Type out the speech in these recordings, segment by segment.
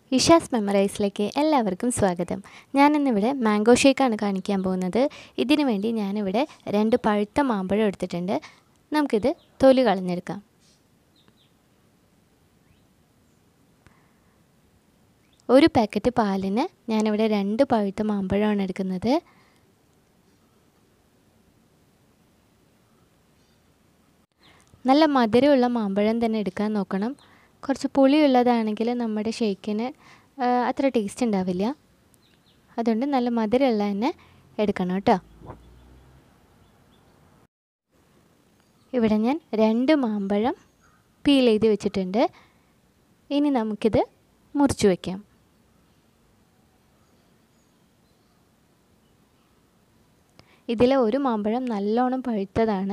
ഇഷാസ് മെമ്മറൈസിലേക്ക് എല്ലാവർക്കും സ്വാഗതം ഞാനിന്നിവിടെ മാംഗോ ഷേക്കാണ് കാണിക്കാൻ പോകുന്നത് ഇതിനു വേണ്ടി ഞാനിവിടെ രണ്ട് പഴുത്ത മാമ്പഴം എടുത്തിട്ടുണ്ട് നമുക്കിത് തൊലി കളഞ്ഞെടുക്കാം ഒരു പാക്കറ്റ് പാലിന് ഞാനിവിടെ രണ്ട് പഴുത്ത മാമ്പഴമാണ് എടുക്കുന്നത് നല്ല മധുരമുള്ള മാമ്പഴം തന്നെ എടുക്കാൻ നോക്കണം കുറച്ച് പുളിയുള്ളതാണെങ്കിൽ നമ്മുടെ ഷേക്കിന് അത്ര ടേസ്റ്റ് ഉണ്ടാവില്ല അതുകൊണ്ട് നല്ല മധുരമുള്ള തന്നെ എടുക്കണം കേട്ടോ ഇവിടെ ഞാൻ രണ്ട് മാമ്പഴം പീൽ ചെയ്ത് വെച്ചിട്ടുണ്ട് ഇനി നമുക്കിത് മുറിച്ച് വയ്ക്കാം ഇതിലെ ഒരു മാമ്പഴം നല്ലോണം പഴുത്തതാണ്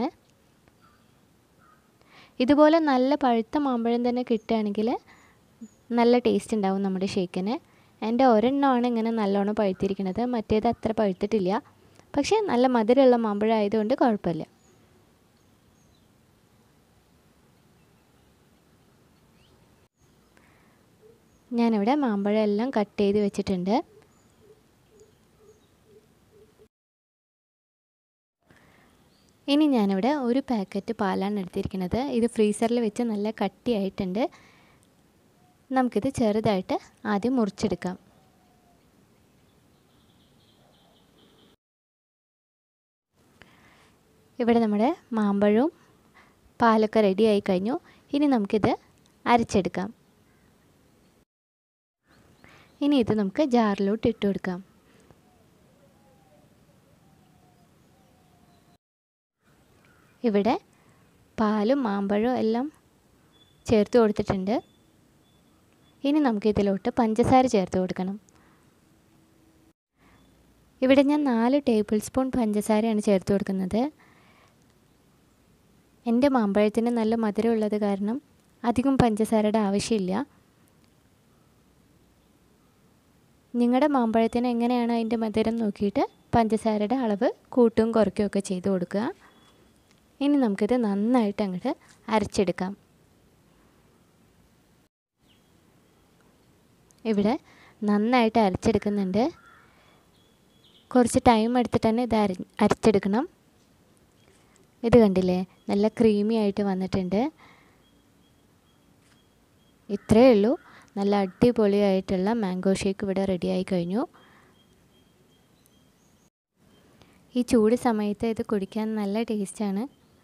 ഇതുപോലെ നല്ല പഴുത്ത മാമ്പഴം തന്നെ കിട്ടുകയാണെങ്കിൽ നല്ല ടേസ്റ്റ് ഉണ്ടാവും നമ്മുടെ ഷേക്കിന് എൻ്റെ ഒരെണ്ണമാണ് ഇങ്ങനെ നല്ലോണം പഴുത്തിരിക്കുന്നത് മറ്റേത് അത്ര പഴുത്തിട്ടില്ല പക്ഷേ നല്ല മധുരമുള്ള മാമ്പഴം ആയതുകൊണ്ട് കുഴപ്പമില്ല ഞാനിവിടെ മാമ്പഴം എല്ലാം കട്ട് ചെയ്ത് വെച്ചിട്ടുണ്ട് ഇനി ഞാനിവിടെ ഒരു പാക്കറ്റ് പാലാണ് എടുത്തിരിക്കുന്നത് ഇത് ഫ്രീസറിൽ വെച്ച് നല്ല കട്ടിയായിട്ടുണ്ട് നമുക്കിത് ചെറുതായിട്ട് ആദ്യം മുറിച്ചെടുക്കാം ഇവിടെ നമ്മുടെ മാമ്പഴവും പാലൊക്കെ റെഡി ആയി കഴിഞ്ഞു ഇനി നമുക്കിത് അരച്ചെടുക്കാം ഇനി ഇത് നമുക്ക് ജാറിലോട്ട് ഇട്ട് കൊടുക്കാം ഇവിടെ പാലും മാമ്പഴവും എല്ലാം ചേർത്ത് കൊടുത്തിട്ടുണ്ട് ഇനി നമുക്ക് ഇതിലോട്ട് പഞ്ചസാര ചേർത്ത് കൊടുക്കണം ഇവിടെ ഞാൻ നാല് ടേബിൾ സ്പൂൺ പഞ്ചസാരയാണ് ചേർത്ത് കൊടുക്കുന്നത് എൻ്റെ മാമ്പഴത്തിന് നല്ല മധുരമുള്ളത് കാരണം അധികം പഞ്ചസാരയുടെ ആവശ്യമില്ല നിങ്ങളുടെ മാമ്പഴത്തിന് എങ്ങനെയാണ് അതിൻ്റെ മധുരം നോക്കിയിട്ട് പഞ്ചസാരയുടെ അളവ് കൂട്ടും കുറയ്ക്കുകയൊക്കെ ചെയ്ത് കൊടുക്കുക ഇനി നമുക്കിത് നന്നായിട്ട് അങ്ങോട്ട് അരച്ചെടുക്കാം ഇവിടെ നന്നായിട്ട് അരച്ചെടുക്കുന്നുണ്ട് കുറച്ച് ടൈം എടുത്തിട്ട് തന്നെ ഇത് അര അരച്ചെടുക്കണം ഇത് കണ്ടില്ലേ നല്ല ക്രീമി ആയിട്ട് വന്നിട്ടുണ്ട് ഇത്രയേ ഉള്ളൂ നല്ല അടിപൊളിയായിട്ടുള്ള മാംഗോ ഷേക്ക് ഇവിടെ റെഡി ആയി കഴിഞ്ഞു ഈ ചൂട് സമയത്ത് ഇത് കുടിക്കാൻ നല്ല ടേസ്റ്റാണ്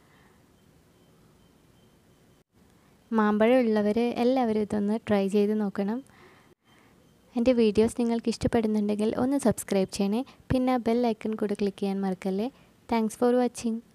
മാമ്പഴം ഉള്ളവർ എല്ലാവരും ഇതൊന്ന് ട്രൈ ചെയ്ത് നോക്കണം എൻ്റെ വീഡിയോസ് നിങ്ങൾക്ക് ഇഷ്ടപ്പെടുന്നുണ്ടെങ്കിൽ ഒന്ന് സബ്സ്ക്രൈബ് ചെയ്യണേ പിന്നെ ബെൽ ഐക്കൺ കൂടെ ക്ലിക്ക് ചെയ്യാൻ മറക്കല്ലേ താങ്ക്സ് ഫോർ വാച്ചിങ്